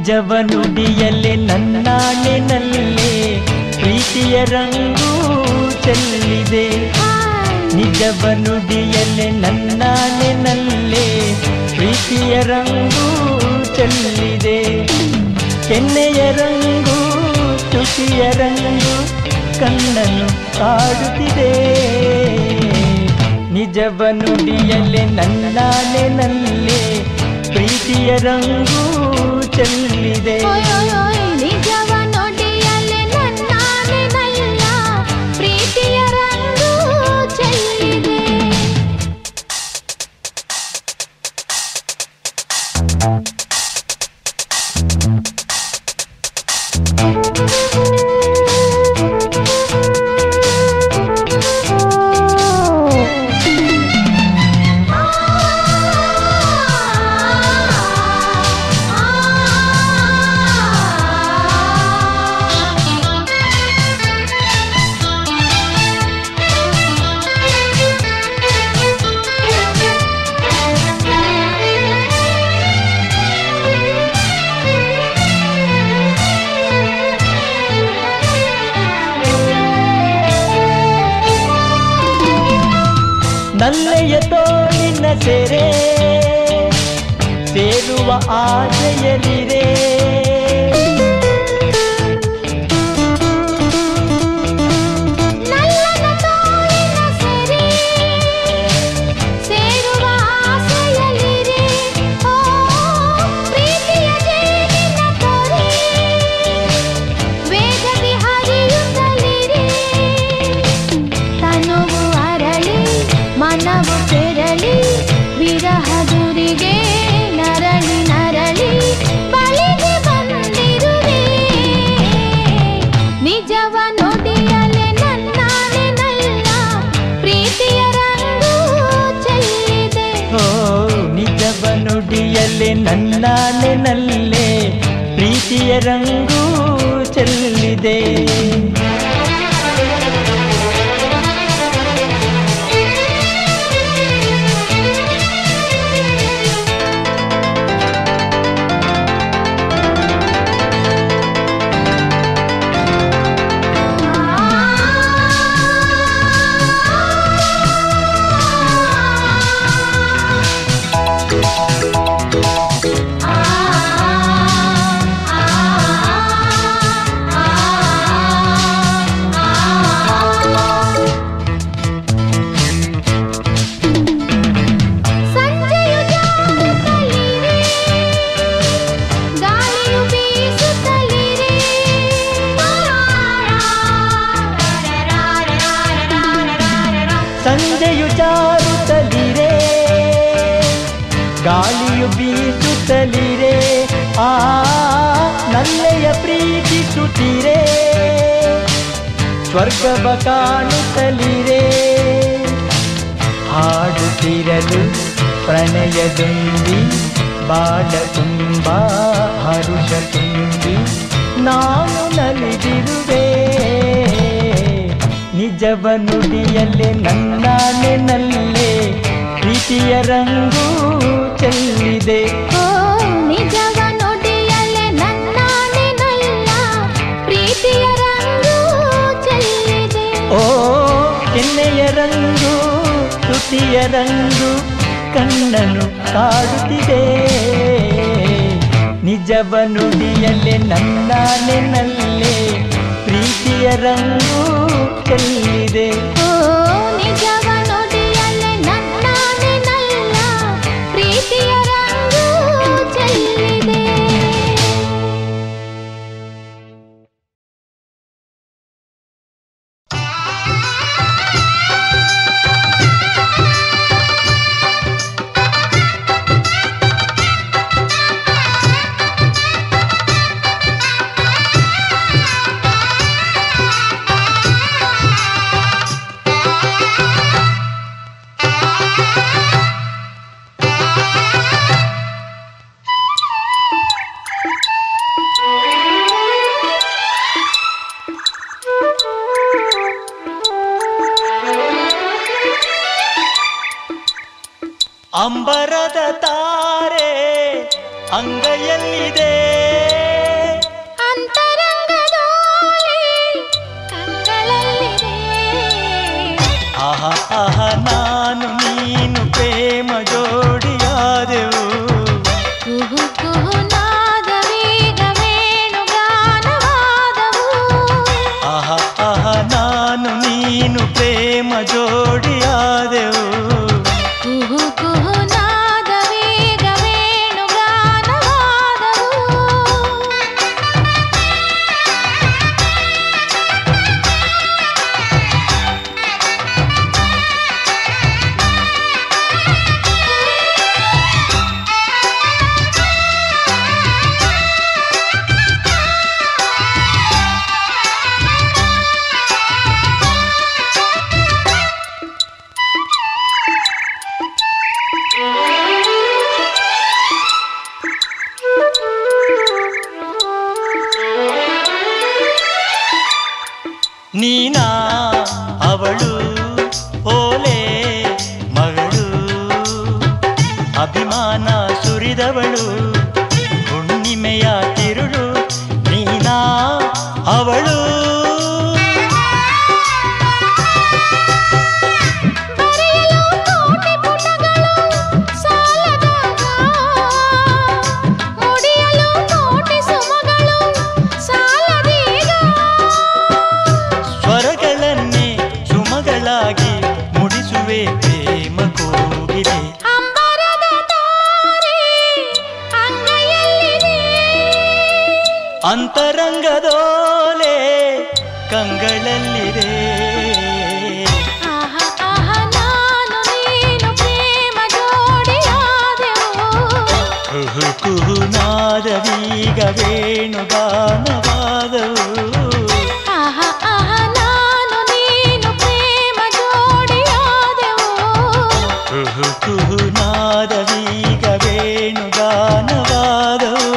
ನಿಜವ ನುಡಿಯಲೆ ನನ್ನಾಣೆನಲ್ಲೇ ಪ್ರೀತಿಯ ರಂಗು ಚೆಲ್ಲಿದೆ ನಿಜವ ನುಡಿಯಲೆ ನನ್ನಾಣೆನಲ್ಲೇ ಪ್ರೀತಿಯ ರಂಗು ಚೆಲ್ಲಿದೆ ಕೆನ್ನೆಯ ರಂಗು ತುಟಿಯ ರಂಗು ಕಣ್ಣನ್ನು ಕಾಡುತ್ತಿದೆ ನಿಜವ ನುಡಿಯಲೆ ನನ್ನಾಣೆನಲ್ಲೇ ಪ್ರೀತಿಯ ರಂಗು ಚೆಲ್ಲಿದೆ ಓಯ್ ಓಯ್ ಓಯ್ ನಿಜವ ನುಡಿಯಲೆ ನನ್ನಾನೆನಲ್ಲ ಪ್ರೀತಿಯ ರಂಗು ಚೆಲ್ಲಿದೆ ನಲ್ಲೆಯ ತೋಳಿನ ಸೆರೆ ಸೇರುವ ಆಸೆಯಲಿರೆ ನಲ್ಲನ ತೋಳಿನ ಸೆರೆ ಸೇರುವ ಆಸೆಯಲ್ಲಿರೆ ಓ ಪ್ರೀತಿಯ ಜೇನಿನ ತೊರೆ ವೇಗದಿ ಹರಿಯುತ್ತಲಿರೆ ತನುವು ಅರಳಿ ಮನವು ಕೆರಳಿ ವಿರಹದುರಿಗೆ ನರಳಿ ನರಳಿ ಬಳಿಗೆ ಬಂದಿರುವೆ ನಿಜವ ನುಡಿಯಲೆ ನನ್ನಾನೆನಲ್ಲ ಪ್ರೀತಿಯ ರಂಗು ಚೆಲ್ಲಿದೆ ಓ ನಿಜವ ನುಡಿಯಲೆ ನನ್ನಾನೆನಲ್ಲೇ ಪ್ರೀತಿಯ ರಂಗು ಚೆಲ್ಲಿದೆ ಸಂಜೆಯು ಜಾರುತ್ತಲಿರೆ ಗಾಳಿಯು ಬೀಸುತ್ತಲಿರೆ ಸಂಜೆಯು ಜಾರುತ್ತಲಿರೆ ಗಾಳಿಯು ಬೀಸುತ್ತಲಿರೆ ಆ ನಲ್ಲೆಯ ಪ್ರೀತಿಸುತ್ತಿರೆ ಸ್ವರ್ಗವ ಕಾಣುತ್ತಲಿರೆ ಹಾಡುತ್ತಿರಲು ಪ್ರಣಯದುಂಬಿ ಬಾಳ ತುಂಬ ಹರುಷ ತುಂಬಿ ನಾನು ನಲಿದಿರುವೆ ನಿಜವ ನುಡಿಯಲ್ಲೇ ನನ್ನಾನೆನಲ್ಲೇ ಪ್ರೀತಿಯ ರಂಗು ಚೆಲ್ಲಿದೆ ಓ ನಿಜವ ನುಡಿಯಲೆ ನನ್ನಾನೆನಲ್ಲ ಪ್ರೀತಿಯ ರಂಗು ಚೆಲ್ಲಿದೆ ಓ ಕೆನ್ನೆಯ ರಂಗು ತುಟಿಯ ರಂಗು ಕಣ್ಣನು ಕಾಡುತ್ತಿದೆ ನಿಜವ ನುಡಿಯಲೆ ನನ್ನಾನೆನಲ್ಲೇ ಪ್ರೀತಿಯ ರಂಗು ಚೆಲ್ಲಿದೆ ಓ ನಿಜವ ನುಡಿಯಲೆ ನನ್ನಾನೆನಲ್ಲ ಪ್ರೀತಿಯ ರಂಗು ಚೆಲ್ಲಿದೆ ಅಂಬರದ ತಾರೆ ಅಂಗೈಯಲ್ಲಿದೆ ನೀನಾ ಅವಳು ಓಲೆ ಮಗಳು ಅಭಿಮಾನ ಸುರಿದವಳು ಹುಣ್ಣಿಮೆಯ ತಿರುಳು ನೀನಾ ಅವಳು ಬರೆಯಲು ಕೋಟಿ ಪುಟಗಳು ಸಾಲದಾಗ ಮುಡಿಯಲು ಕೋಟಿ ಸುಮಗಳು ಸಾಲದೀಗ ಸ್ವರಗಳನ್ನೇ ಸುಮಗಳಾಗಿ ಮುಡಿಸುವೆ ಪ್ರೇಮ ಕೋಗಿಲೆ ಅಂಬರದ ತಾರೆ ಅಂಗೈಯಲ್ಲಿದೆ ಅಂತರಂಗದೋಲೆ ಕಂಗಳಲ್ಲಿದೆ ಆಹ ಆಹ ನಾನು ನೀನು ಪ್ರೇಮ ಜೋಡಿಯಾದೆವು ಕುಹು ಕುಹು ನಾದವೀಗ ವೇಣುಗಾನವಾದವು ಆಹ ಆಹ ನಾನು ನೀನು ಪ್ರೇಮ ಜೋಡಿಯಾದೆವು ಕುಹು ಕುಹು ನಾದವೀಗ ವೇಣುಗಾನವಾದವು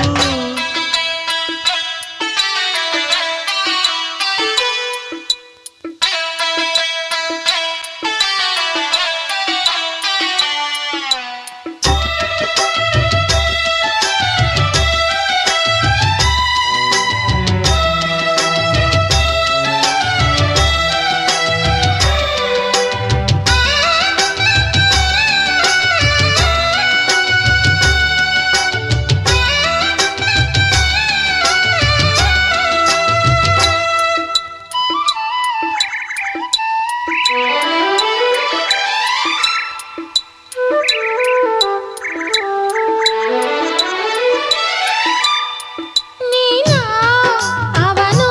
ನೀನಾ ಅವನು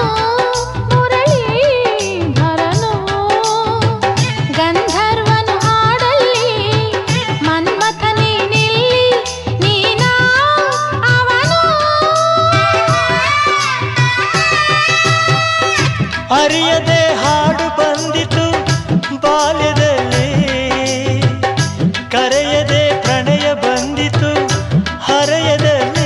ಮುರಳೀಧರನು ಗಂಧರ್ವನು ಹಾಡಲ್ಲಿ ಮನ್ಮಥನೇ ನಿಲ್ಲಿ ನೀನಾ ಅವನು ಅರಿಯದೆ ಹಾಡು ಬಂದಿತು ಬಾಲ್ಯದಲ್ಲಿ ಕರೆಯದೆ ಪ್ರಣಯ ಬಂದಿತು ಹರೆಯದಲ್ಲಿ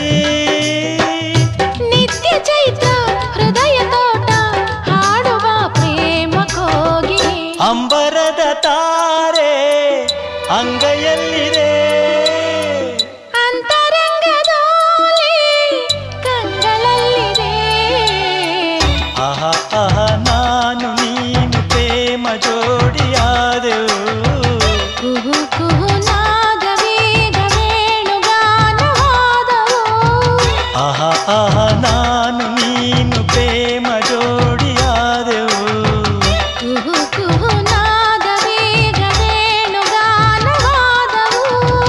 ನಿತ್ಯ ಚೈತ್ರ ಹೃದಯ ತೋಟ ಹಾಡುವ ಪ್ರೇಮ ಕೋಗಿ ಅಂಬರದ ತಾರೆ ಅಂಗೈಯಲ್ಲಿದೆ ಅಂತರಂಗದೋಲೆ ಕಂಗಳಲ್ಲಿದೆ ಆಹ ಆಹ ನಾನು ನೀನು ಪ್ರೇಮ ಜೋಡಿಯಾದೆವು ಕುಹು ಕುಹು ನಾಗವೇಗ ವೇಣುಗಾನವಾದವು ಆಹ ಆಹ ನಾನು ನೀನು ಪ್ರೇಮ ಜೋಡಿಯಾದೆವು ಕುಹು ಕುಹು ನಾಗವೇಗ ವೇಣುಗಾನವಾದವು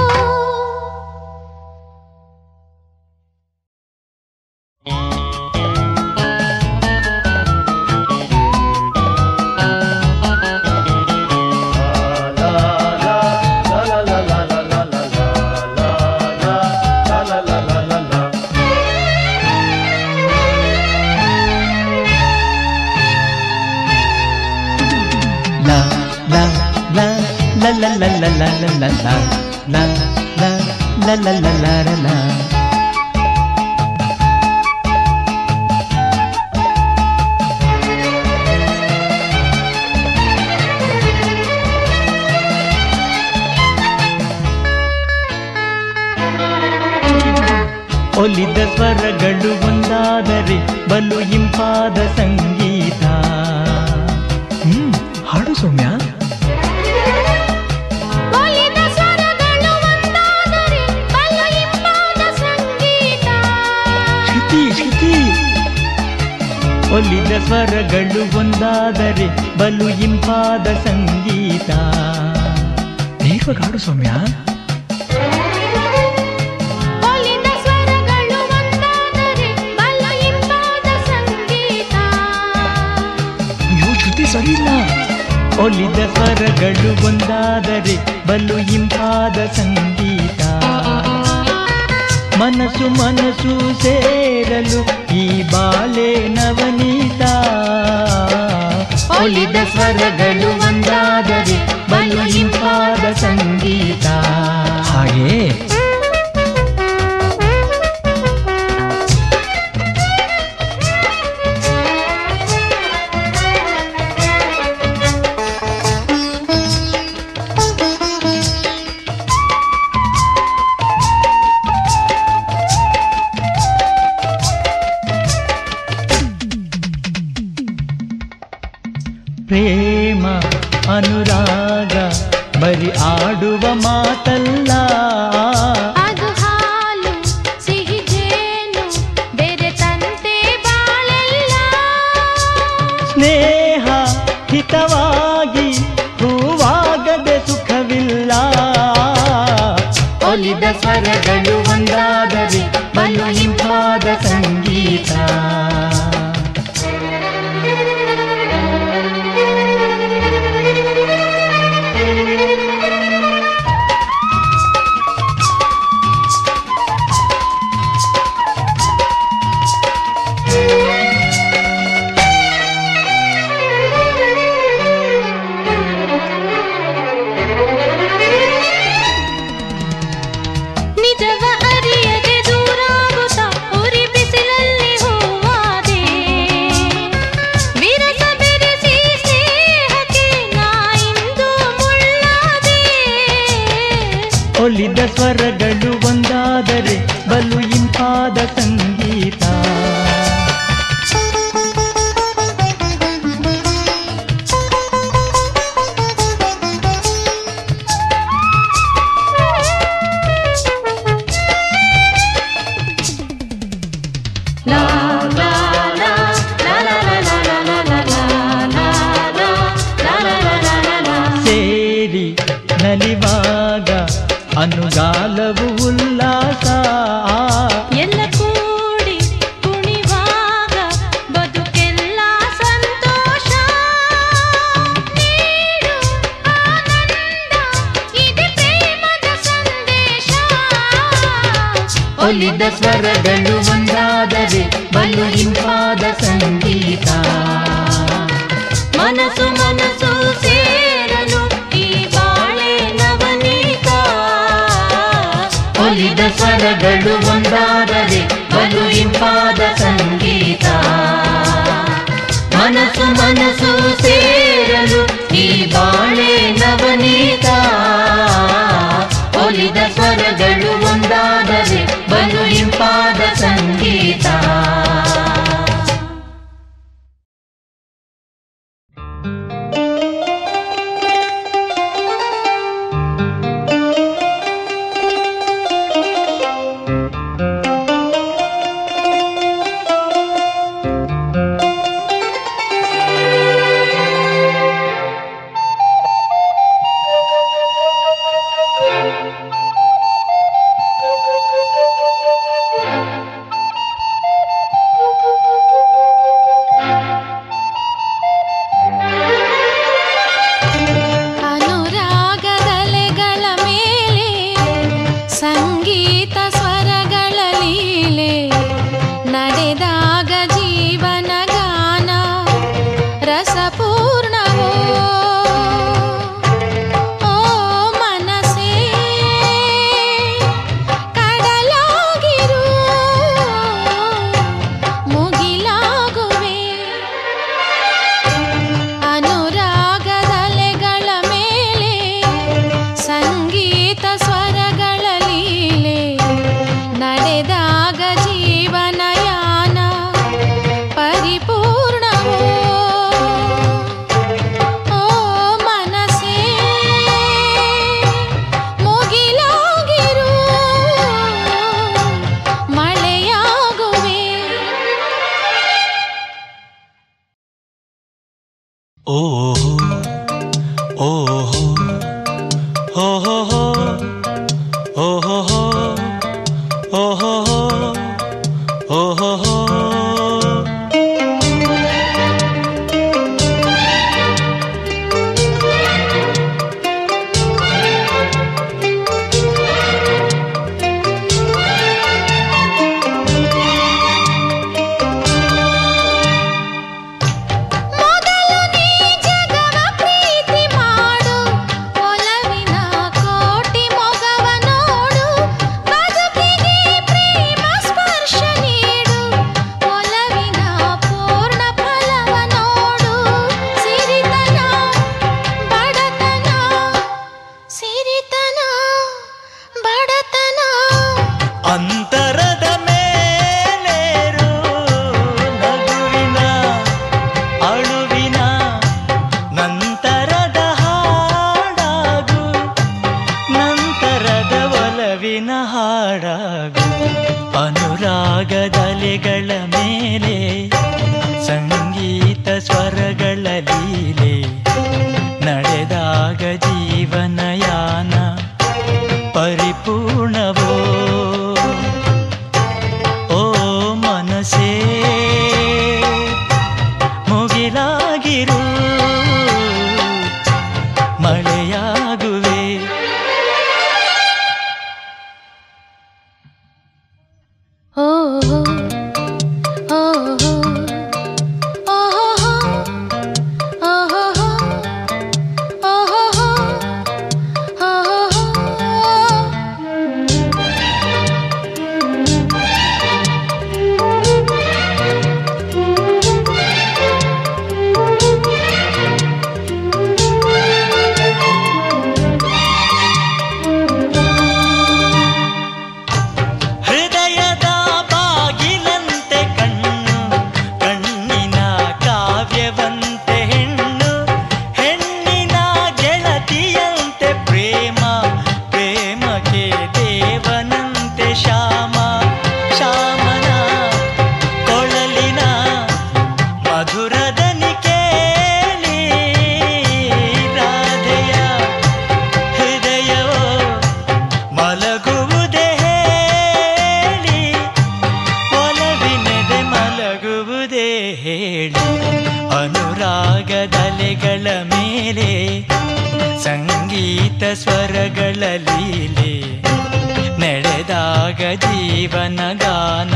la la la la la la la la la la la la la la la la la la la ಒಲಿದ ಸ್ವರಗಳು ಒಂದಾದರೆ ಬಲು ಇಂಪಾದ ಸಂಗೀತ ಹ್ಮ್ ಹಾಡು ಸೌಮ್ಯ ಒಲಿದ ಸ್ವರಗಳು ಒಂದಾದರೆ ಬಲು ಇಂಪಾದ ಸಂಗೀತ ಶ್ರುತಿ ಶ್ರುತಿ ಒಲಿದ ಸ್ವರಗಳು ಒಂದಾದರೆ ಬಲು ಇಂಪಾದ ಸಂಗೀತ ನೇರವಾಗಿ ಹಾಡು ಸೌಮ್ಯ ಒಲಿದ ಸ್ವರಗಳು ಒಂದಾದರೆ ಬಲು ಇಂಪಾದ ಸಂಗೀತ ಅಯ್ಯೋ ಶ್ರುತಿ ಸರಿ ಇಲ್ಲ ಒಲಿದ ಸ್ವರಗಳು ಒಂದಾದರೆ ಬಲು ಇಂಪಾದ ಸಂಗೀತ ಮನಸ್ಸು ಮನಸ್ಸು ಸೇರಲು ಈ ಬಾಲೆ ನವನೀತ ಒಲಿದ ಸ್ವರಗಳು ಒಂದಾದರೆ ಬಲು ಇಂಪಾದ ಸಂಗೀತ ಹಾಗೆ ಆ ಒಲಿದ ಸ್ವರಗಳು ಒಂದಾದರೆ ಬಲು ಇಂಪಾದ ಸಂಗೀತ ನಿಜವ ಅರಿಯದೆ ದೂರಾಗುತ್ತ ಉರಿ ಬಿಸಿಲಲ್ಲಿ ಹೂವಾದೆ ವಿರಸ ಬೆರೆಸಿ ಸ್ನೇಹಕ್ಕೆ ನಾ ಇಂದು ಮುಳ್ಳಾದೆ ಒಲಿದ ಸ್ವರಗಳು ಒಂದಾದರೆ ಬಲು ಇಂಪಾದ ಸಂಗೀತ ಲಾ ಲಾ ಲಾ ಲಾ ಲಾ ಲಾ ಲಾ ಲಾ ಲಾ ಲಾ ಲಾ ಲಾ ಲಾ ಲಾ ಲಾ ಲಾ ಲಾ ಸೇರಿ ನಲಿವಾಗ ಅನುಗಾಲವು ಉಲ್ಲಾಸ ಎಲ್ಲ ಕೂಡಿ ಕುಣಿವಾಗ ಬದುಕೆಲ್ಲ ಸಂತೋಷ ನೀಡು ಆನಂದ ಇದೆ ಪ್ರೇಮದ ಸಂದೇಶ ಒಲಿದ ಸ್ವರಗಳು ಒಂದಾದರೆ ಬಲು ಇಂಪಾದ ಸಂಗೀತ ಮನಸ್ಸು ಮನಸ್ಸು ಸೇರಲು ಈ ಬಾಳೆ ನವನೀತ ಒಲಿದ ಸ್ವರಗಳು ಒಂದಾದರೆ ಬಲು ಇಂಪಾದ ಸಂಗೀತ ಮನಸ್ಸು ಮನಸ್ಸು ಸೇರಲು ಈ ಬಾಳೆ ನವನೀತ ಒಲಿದ ಸ್ವರಗಳು ಒಂದಾದರೆ ಬಲು ಇಂಪಾದ ಸಂಗೀತ ಅನುರಾಗದಲೆಗಳ ಮೇಲೆ ಸಂಗೀತ ಸ್ವರಗಳ ಲೀಲೆ ನಡೆದಾಗ ಜೀವನ ಗಾನ ರಸಪೂರ್ಣವೋ ಓ ಮನಸೇ ಕಡಲಾಗಿರು ಮುಗಿಲಾಗುವೆ ಅನುರಾಗದಲೆಗಳ ಮೇಲೆ ಸಂಗೀತ ಸ್ವರಗಳ ಲೀಲೆ ನಡೆದಾಗ ಜೀವನ ಯಾನ ಪರಿಪೂರ್ಣವೋ ಓ ಮನಸೇ ಮುಗಿಲಾಗಿರು ಮಳೆಯಾಗುವೆ ಓಹೋ ಓಹೋ ಓಹೋ ಓಹೋ ಓಹೋ ಓಹೋ ಮೊದಲು ನೀ ಜಗವ ಪ್ರೀತಿ ಮಾಡು ಒಲವಿನ ಕೋಟಿ ಮೊಗವ ನೋಡು ಬದುಕಿಗೆ ಪ್ರೇಮ ಸ್ಪರ್ಶ ನೀಡು ಒಲವಿನ ಪೂರ್ಣ ಫಲವ ನೋಡು ಸಿರಿತನ ಬಡತನ ಸಿರಿತನ ಬಡತನ ಅಂತರದ ಮೇಲೇರು ನಗುವಿನ ಅಳುವಿನ ನಂತರದ ಹಾಡಾಗು ನಂತರದ ಒಲವಿನ ಹಾಡಾಗು ಅನುರಾಗದಲೆಗಳ ಮೇಲೆ ಸಂಗೀತ ಸ್ವರಗಳ ಲೀಲೆ ನಡೆದಾಗ ಜೀವನಯಾನ ಪರಿಪೂರ್ಣವ ಹೃದಯದ ಬಾಗಿಲಂತೆ ಕಣ್ಣು ಕಣ್ಣಿನ ಕಾವ್ಯವಂತೆ ಹೆಣ್ಣು ಹೆಣ್ಣಿನ ಗೆಳತಿಯಂತೆ ಪ್ರೇಮ ಪ್ರೇಮಕ್ಕೆ ದೇವನಂತೆ ಶ್ಯಾಮ ಶ್ಯಾಮನ ಕೊಳಲಿನ ಮಧುರದನಿ ಕೇಳಿ ರಾಧೆಯ ಹೃದಯವೋ ಮಲಗುವುದೇ ಹೇಳಿ ಒಲವಿನದೆ ಮಲಗುವುದೇ ಹೇಳಿ ಅನುರಾಗದಲೆಗಳ ಮೇಲೆ ಸಂಗೀತ ಸ್ವರಗಳ ಲೀಲೆ ನಡೆದಾಗ ಜೀವನ ಗಾನ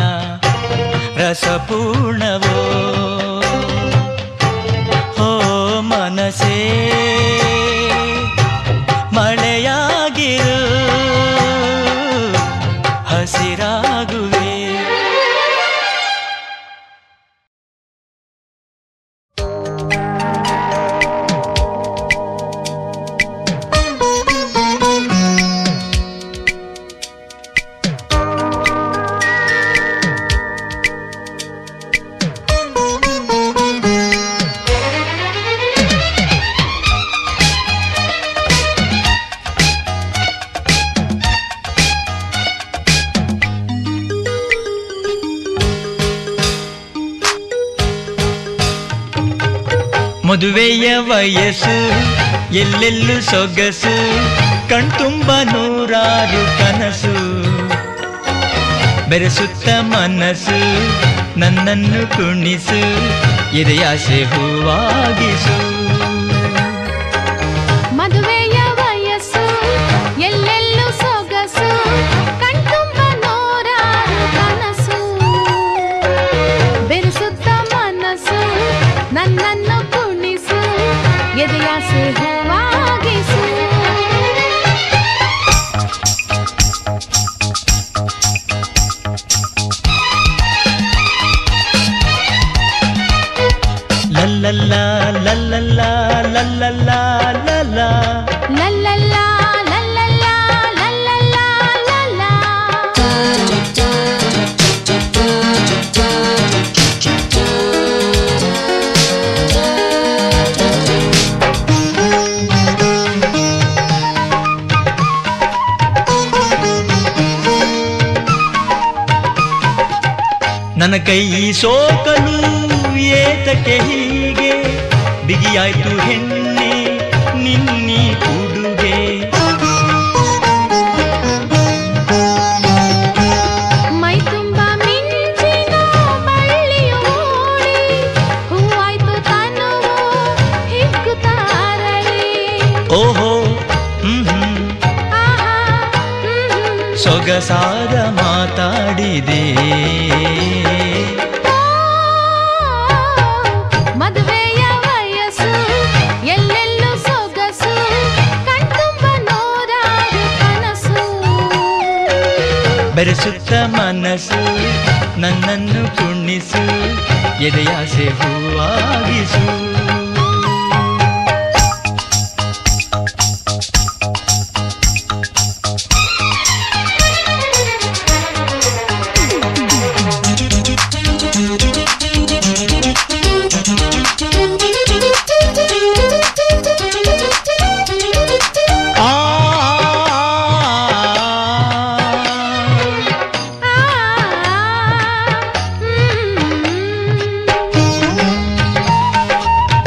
ರಸಪೂರ್ಣವೋ ಓ ಮನಸೇ ಮಳೆಯಾಗಿರು ಹಸಿರಾಗುವೆ ಮದುವೆಯ ವಯಸ್ಸು ಎಲ್ಲೆಲ್ಲೂ ಸೊಗಸು ಕಣ್ತುಂಬ ನೂರಾರು ಕನಸು ಬೆರೆಸುತ್ತ ಮನಸ್ಸು ನನ್ನನ್ನು ಕುಣಿಸು ಎದೆಯಾಸೆ ಹೂವಾಗಿಸು ಮದುವೆಯ ವಯಸ್ಸು ಎಲ್ಲೆಲ್ಲೂ ಸೊಗಸು ಕಣ್ತುಂಬ ನೂರಾರು ಕನಸು ಬೆರೆಸುತ್ತ ಮನಸ್ಸು ನನ್ನನ್ನು ಕುಣಿಸು ಎದೆಯಾಸೆ ಹೂವಾಗಿಸು ಲಲ್ಲಲ್ಲ ಲಲ್ಲಲ್ಲ ಲಲ್ಲಲ್ಲ ಲಲ್ಲ ಲಲ್ಲಲ್ಲ ಲಲ್ಲಲ್ಲ ಲಲ್ಲಲ್ಲ ಲಲ್ಲ ನನ್ನ ಕೈ ಸೋಕಲು ಏತಕ್ಕೆ ಹೀಗೆ ಬಿಗಿಯಾಯ್ತು ಹೆಣ್ಣೆ ನಿನ್ನಿ ಉಡುಗೆ ಮೈ ತುಂಬ ಮಿಂಚಿನ ಬಳ್ಳಿಯು ಮೂಡಿ ಹೂವಾಯ್ತು ತನುವು ಹಿಗ್ಗುತ್ತಾರಳಿ ಓಹೋ ಹ್ಮ್ ಹ್ಮ್ ಆಹಾ ಹ್ಮ್ ಸೊಗಸಾದ ಮಾತಾಡಿದೆ ಮದುವೆಯ ವಯಸ್ಸು ಎಲ್ಲೆಲ್ಲೂ ಸೊಗಸು ಕಣ್ತುಂಬ ನೂರಾರು ಕನಸು ಬೆರೆಸುತ್ತ ಮನಸ್ಸು ನನ್ನನ್ನು ಕುಣಿಸು ಎದೆಯಾಸೆ ಹೂವಾಗಿಸು ಆ ಆ, ಹ್ಮ್.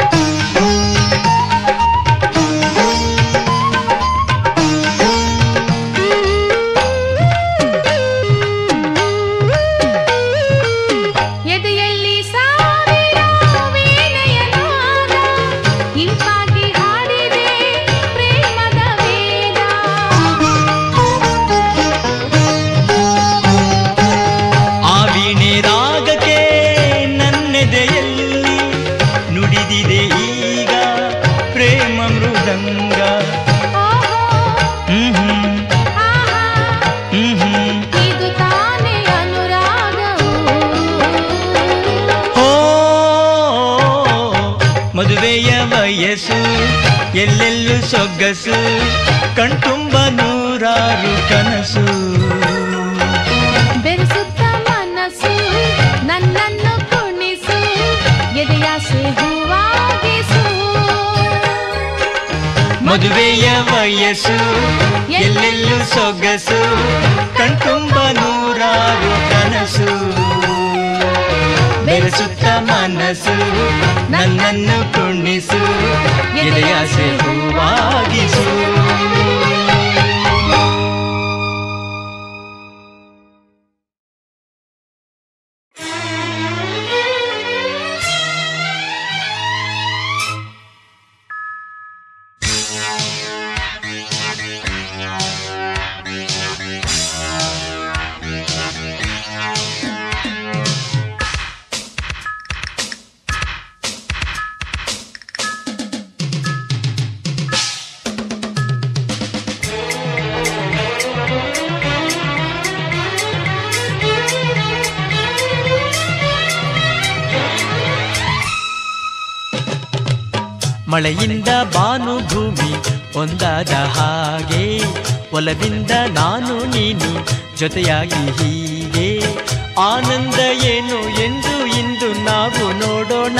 ವಯಸ್ಸು ಎಲ್ಲೆಲ್ಲೂ ಸೊಗಸು ಕಣ್ತುಂಬ ನೂರಾರು ಕನಸು ಬೆರೆಸುತ್ತ ಮನಸ್ಸು ನನ್ನನ್ನು ಕುಣಿಸು ಎದೆಯಾಸೆ ಹೂವಾಗಿಸು ಮದುವೆಯ ವಯಸ್ಸು ಎಲ್ಲೆಲ್ಲೂ ಸೊಗಸು ಕಣ್ತುಂಬ ನೂರಾರು ಕನಸು ಬೆರೆಸುತ್ತ ಮನಸ್ಸು ನನ್ನನ್ನು ಕುಣಿಸು ಎದೆಯಾಸೆ ಹೂವಾಗಿಸು ಮಳೆಯಿಂದ ಬಾನು ಭೂಮಿ ಒಂದಾದ ಹಾಗೆ ಒಲವಿಂದ ನಾನು ನೀನು ಜೊತೆಯಾಗಿ ಹೀಗೆ ಆನಂದ ಏನು ಎಂದು ಇಂದು ನಾವು ನೋಡೋಣ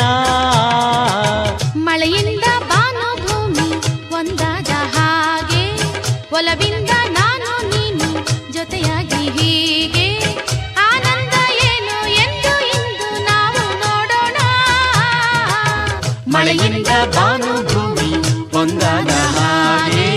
ಮಳೆಯಿಂದ ಬಾನು ಭೂಮಿ ಒಂದಾದ ಹಾಗೆ ಒಲವಿಂದ ನಾನು ನೀನು ಜೊತೆಯಾಗಿ ಹೀಗೆ ಆನಂದ ಏನು ಎಂದು ಇಂದು ನಾವು ನೋಡೋಣ ಮಳೆಯಿಂದ ಬಾನು ಭೂಮಿ ಒಂದಾದ ಹಾಗೆ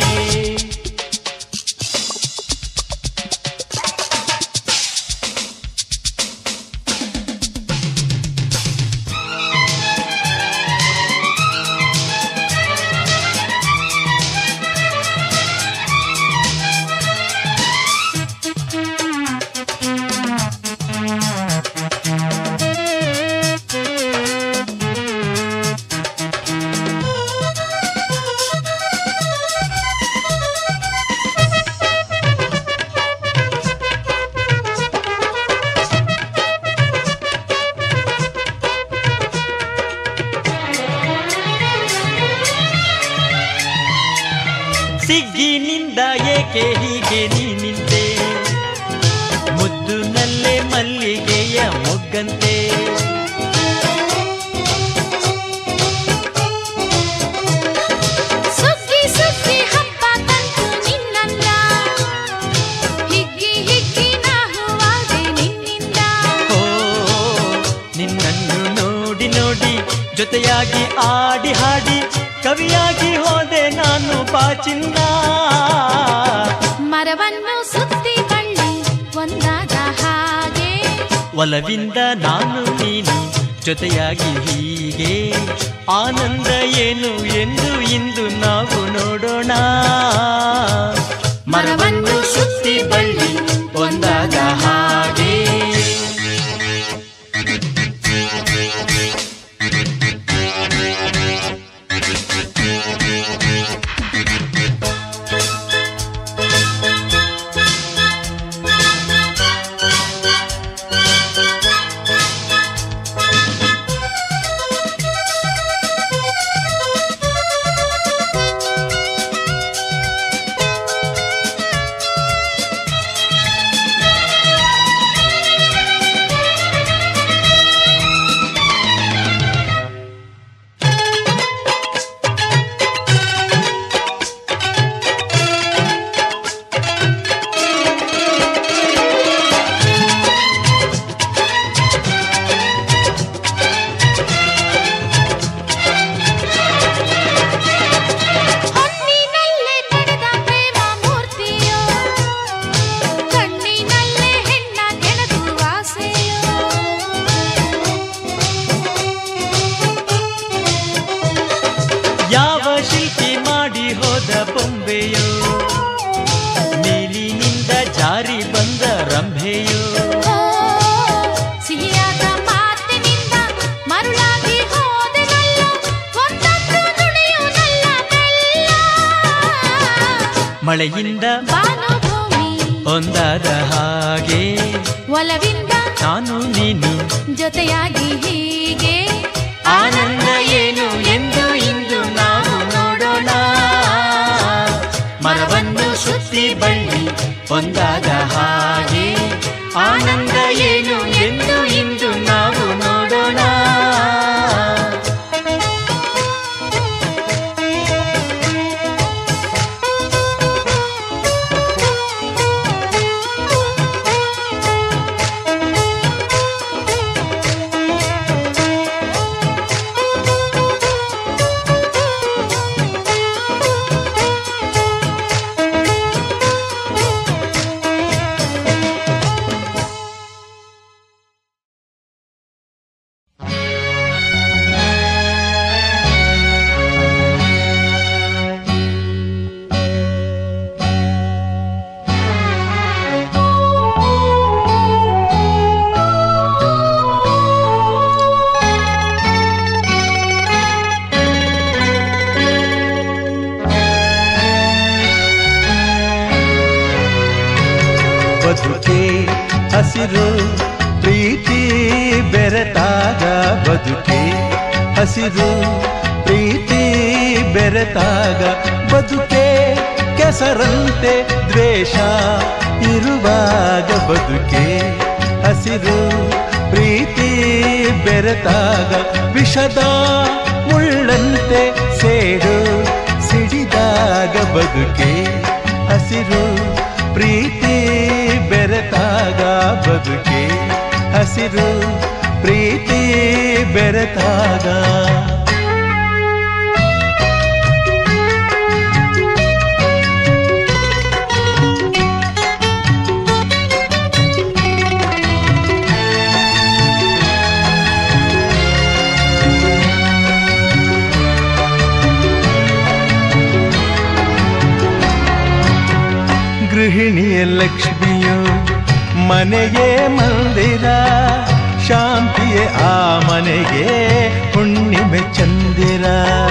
ಸಿಗ್ಗಿನಿಂದ ಏಕೆ ಹೀಗೆ ನೀ ನಿಂತೆ ಮುದ್ದು ನಲ್ಲೆ ಮಲ್ಲಿಗೆಯ ಮೊಗ್ಗಂತೆ ಸುಗ್ಗಿ ಸುಗ್ಗಿ ಹಬ್ಬ ತಂತು ನಿನ್ನಂದ ಹಿಗ್ಗಿ ಹಿಗ್ಗಿ ನಾ ಹೂವಾದೆ ನಿನ್ನಿಂದ ಓ ನಿನ್ನನ್ನು ನೋಡಿ ನೋಡಿ ಜೊತೆಯಾಗಿ ಆಡಿ ಹಾಡಿ ಕವಿಯಾಗಿ ಹೋದೆ ನಾನು ಪಾಚಿಂದ ಮರವನ್ನು ಸುತ್ತಿ ಬಳ್ಳಿ ಒಂದಾದ ಹಾಗೆ ಒಲವಿಂದ ನಾನು ನೀನು ಜೊತೆಯಾಗಿ ಹೀಗೆ ಆನಂದ ಏನು ಎಂದು ಇಂದು ನಾವು ನೋಡೋಣ ಮರವನ್ನು ಸುತ್ತಿ ಬಳ್ಳಿ ಒಂದಾದ ಹಾಗೆ ಹೊನ್ನಿನಲ್ಲೇ ಕಡೆದ ಪ್ರೇಮ ಮೂರ್ತಿಯೋ ಕಣ್ಣಿನಲ್ಲೇ ಹೆಣ್ಣ ಕೆಣಕು ಆಸೆಯೋ ಯಾವ ಶಿಲ್ಪಿ ಮಾಡಿ ಹೋದ ಬೊಂಬೆಯೋ ಮೇಲಿನಿಂದ ಜಾರಿ ಬಂದ ರಂಭೆಯೋ ಓ, ಸಿಹಿಯಾದ ಮಾತಿನಿಂದ ಮರುಳಾಗಿ ಹೋದೆನಲ್ಲ ಒಂದೊಂದು ನುಡಿಯು ನಲ್ಲ ಮೆಲ್ಲ ಮಳೆಯಿಂದ ಭಾನುಭೂಮಿ ಒಂದಾದ ಹಾಗೆ ಒಲವಿಂದ ನಾನು ನೀನು ಜೊತೆಯಾಗಿ ಹೀಗೆ ಆನಂದ ಏನು ಎಂದು ಇಂದು ನಾವು ಪ್ರೀತಿ ಬೆರೆತಾಗ ಬದುಕೆ ಹಸಿರು ಪ್ರೀತಿ ಬೆರೆತಾಗ ಬದುಕೆ ಕೆಸರಂತೆ ದ್ವೇಷ ಇರುವಾಗ ಬದುಕೆ ಹಸಿರು ಪ್ರೀತಿ ಬೆರೆತಾಗ ವಿಷದ ಮುಳ್ಳಂತೆ ಸೇಡು ಸಿಡಿದಾಗ ಬದುಕೆ ಹಸಿರು ಪ್ರೀತಿ ಬೆರೆತಾಗ ಬದುಕೆ ಹಸಿರು ಪ್ರೀತಿ ಬೆರೆತಾಗ ಗೃಹಿಣಿಯ ಲಕ್ಷ್ಮಿಯು ಮನೆಗೆ ಮಂದಿರ ಶಾಂತಿಯೇ ಆ ಮನೆಗೆ ಹುಣ್ಣಿಮೆ ಚಂದಿರ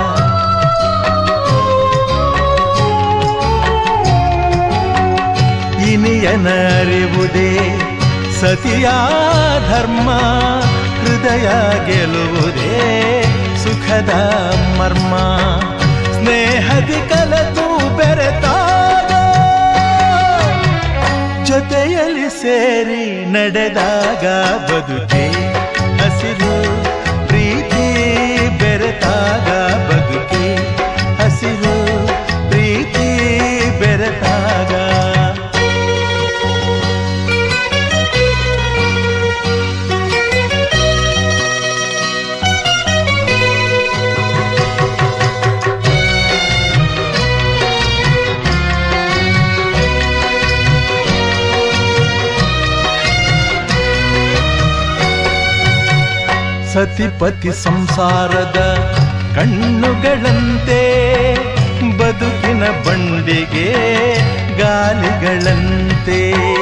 ಇನಿಯನ ಅರಿವುದೇ ಸತಿಯ ಧರ್ಮ ಹೃದಯ ಗೆಲುವುದೇ ಸುಖದ ಮರ್ಮ ಸ್ನೇಹದಿ ಕಲತು ಬೆರೆತಾಗ ಜೊತೆಯಲ್ಲಿ ಸೇರಿ ನಡೆದಾಗ ಬದುಕೆ ಹಸಿರು ಪ್ರೀತಿ ಬೆರೆತಾಗ ಬದುಕೆ ಹಸಿರು ಪ್ರೀತಿ ಬೆರೆತಾಗ ಸತಿಪತಿ ಸಂಸಾರದ ಕಣ್ಣುಗಳಂತೆ ಬದುಕಿನ ಬಂಡಿಗೆ ಗಾಲಿಗಳಂತೆ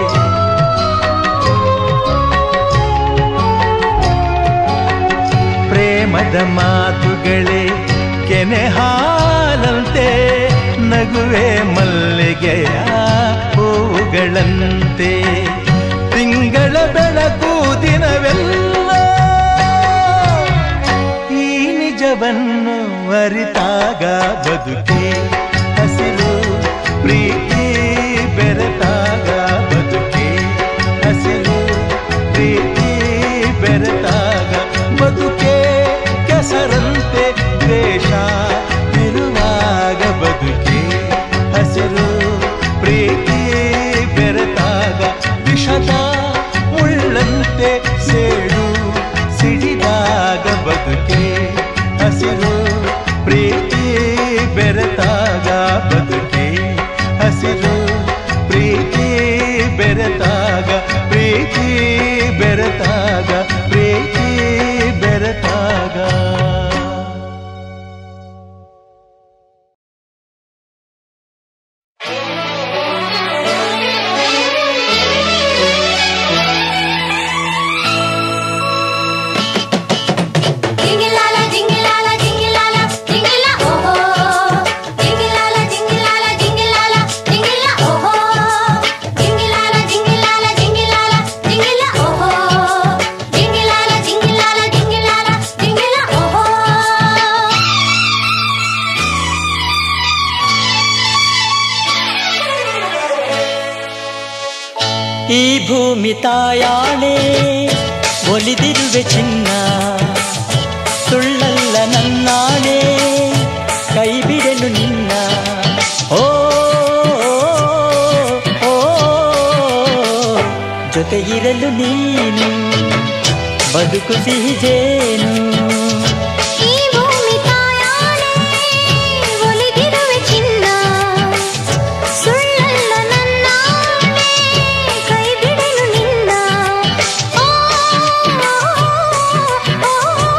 ಪ್ರೇಮದ ಮಾತುಗಳೇ ಕೆನೆ ಹಾಲಂತೆ ನಗುವೆ ಮಲ್ಲಿಗೆಯ ಹೂಗಳಂತೆ ತಿಂಗಳ ಬೆಳಕು ದಿನವೆಲ್ಲ ಈ ನಿಜವನ್ನು ಅರಿತಾಗ ಬದುಕೆ ಹಸಿರು ಪ್ರೀತಿ ಬೆರೆತಾಗ ಬದುಕೆ ಹಸಿರು ಪ್ರೀತಿ ಬೆರೆತಾಗ ಬದುಕೆ ಕೆಸರಂತೆ ದ್ವೇಷ ಇರುವಾಗ ಬದುಕೆ ಹಸಿರು ಪ್ರೀತಿ ಬೆರೆತಾಗ ವಿಷದ ಮುಳ್ಳಂತೆ ಸೇಡು ಸಿಡಿದಾಗ ಬದುಕೆ ಹಸಿರು ಪ್ರೀತಿ ಬೆರೆತಾಗ ಬದುಕೆ ಹಸಿರು ಪ್ರೀತಿ ಬೆರೆತಾಗ ಪ್ರೀತಿ ಬೆರೆತಾಗ ಪ್ರೀತಿ ಬೆರೆತಾಗ ಜಿಂಗಿಲಾಲ ಜಿಂಗಿಲಾಲ ಜಿಂಗಿಲಾಲ ಜಿಂಗಿಲ ಓಹೋ ಜಿಂಗಿಲಾಲ ಜಿಂಗಿಲಾಲ ಜಿಂಗಿಲಾಲ ಜಿಂಗಿಲ ಓಹೋ ಜಿಂಗಿಲಾಲ ಜಿಂಗಿಲಾಲ ಜಿಂಗಿಲಾಲ ಜಿಂಗಿಲ ಓಹೋ ಜಿಂಗಿಲಾಲ ಜಿಂಗಿಲಾಲ ಜಿಂಗಿಲಾಲ ಜಿಂಗಿಲ ಓಹೋ ಈ ಭೂಮಿ ತಾಯಾಣೆ ಒಲಿದಿರುವೆ ಚಿನ್ನ ಸುಳ್ಳಲ್ಲ ನನ್ನಾಣೆ ಕೈ ಬಿಡಲು ನಿನ್ನ ಓ ಓ, ಜೊತೆ ಇರಲು ನೀನು ಬದುಕು ಸಿಹಿ ಜೇನು ಈ ಭೂಮಿ ತಾಯಾಣೆ ಒಲಿದಿರುವೆ ಚಿನ್ನ ಸುಳ್ಳಲ್ಲ ನನ್ನಾಣೆ ಕೈ ಬಿಡಲು ನಿನ್ನ ಓ, ಓ,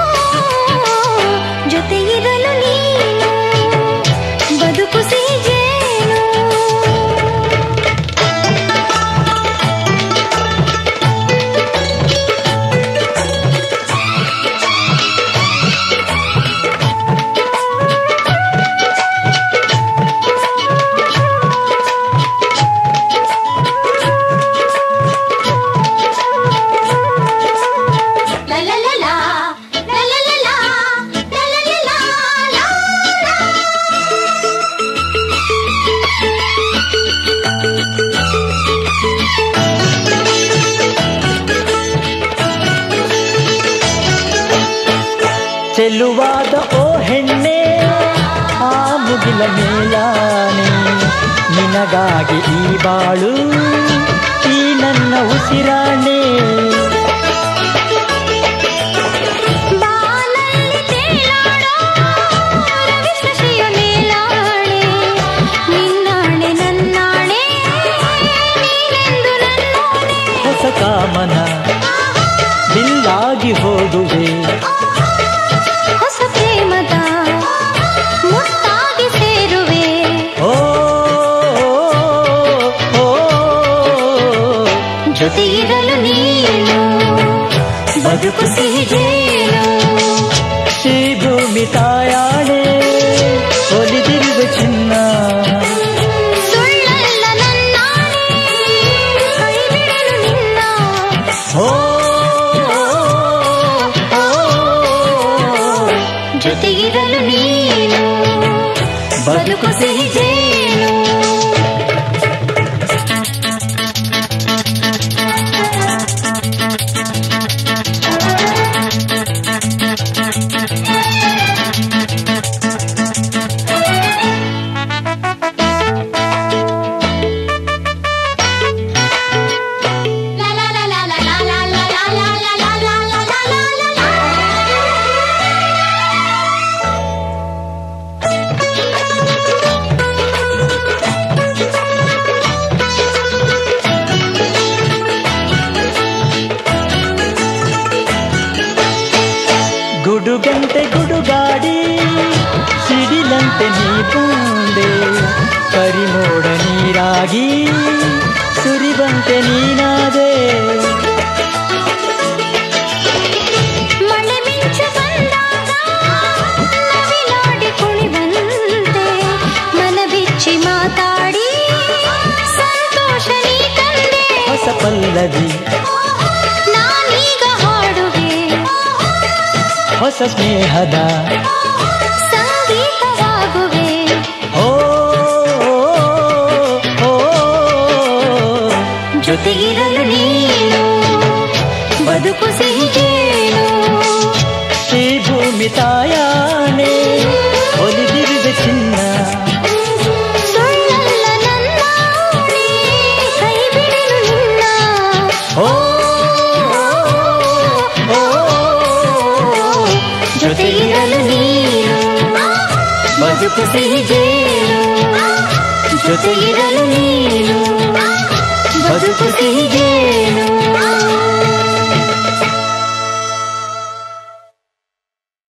ಜೊತೆ ಇರಲು ನೀನು ಬದುಕು ಸಿಹಿಜೇನು ಿ ಚೆಲುವಾದ ಓ ಹೆಣ್ಣೆ ಆ ಮುಗಿಲ ಮೇಲಾನೆ ನಿನಗಾಗಿ ಈ ಬಾಳು ಈ ನನ್ನ ಉಸಿರಾಣೆ ಬಾನಲ್ಲಿ ತೇಲಾಡೋ ರವಿಶಶಿಯ ಮೇಲಾಣೆ ನಿನ್ನಾಣೆ ನನ್ನಾಣೆ ನೀನೆಂದು ನನ್ನೋಣೆ ಹೊಸ ಕಾಮನ ಬಿಲ್ಲಾಗಿ ಹೋಗುವೆ ಹೊಸ ಪ್ರೇಮದ ಮುತ್ತಾಗಿ ಸೇರುವೆ ಓ ಓ, ಓ, ಜೊತೆಗಿರಲು ನೀನು ಬದುಕು ಸಿಹಿ ಜೇನು ಈ ಭೂಮಿ ತಾಯಾಣೆ ಒಲಿದಿರುವ ಚಿನ್ನ ಸುಳ್ಳಲ್ಲ ನನ್ನಾಣೆ ಕೈ ಬಿಡಲು ನಿನ್ನ ಓ ಓ, ಓ, ಜೊತೆಗಿರಲು ನೀನು ಬದುಕು ಸಿಹಿ ಜೇನು La la la la la la la la la la la la la la la la ಗುಡುಗಂತೆ ಗುಡುಗಾಡಿ ಸಿಡಿಲಂತೆ ನೀ ಬಂದೆ ಕರಿಮೋಡ ನೀರಾಗಿ ಸುರಿವಂತೆ ನೀನಾದೆ ಮಳೆ ಮಿಂಚು ಬಂದಾಗ ನವಿಲಾಡಿ ಕುಣಿವಂತೆ ಮನ ಬಿಚ್ಚಿ ಮಾತಾಡಿ ಸಂತೋಷ ನೀ ತಂದೆ ಹೊಸ ಪಲ್ಲವಿ ನಾನೀಗ ಹಾಡುವೆ ಹೊಸ ಸ್ನೇಹದ ಸಂಗೀತವಾಗುವೆ ಓ ಓ, ಓ, ಜೊತೆಗಿರಲು ನೀನು ಬದುಕು ಸಿಹಿ ಜೇನು ಈ ಭೂಮಿ ತಾಯಾನೆ ಒಲಿದಿರುವ ಚಿನ್ನ ಸುಳ್ಳಲ್ಲ ನನ್ನಾಣೆ ಕೈ ಬಿಡಲು ನಿನ್ನ ಓ ಓ, ಓ, ಜೊತೆಗಿರಲು ನೀನು ಬದುಕು ಸಿಹಿ ಜೇನು ಜೊತೆಗಿರಲು ನೀನು ಬದುಕು ಸಿಹಿ ಜೇನು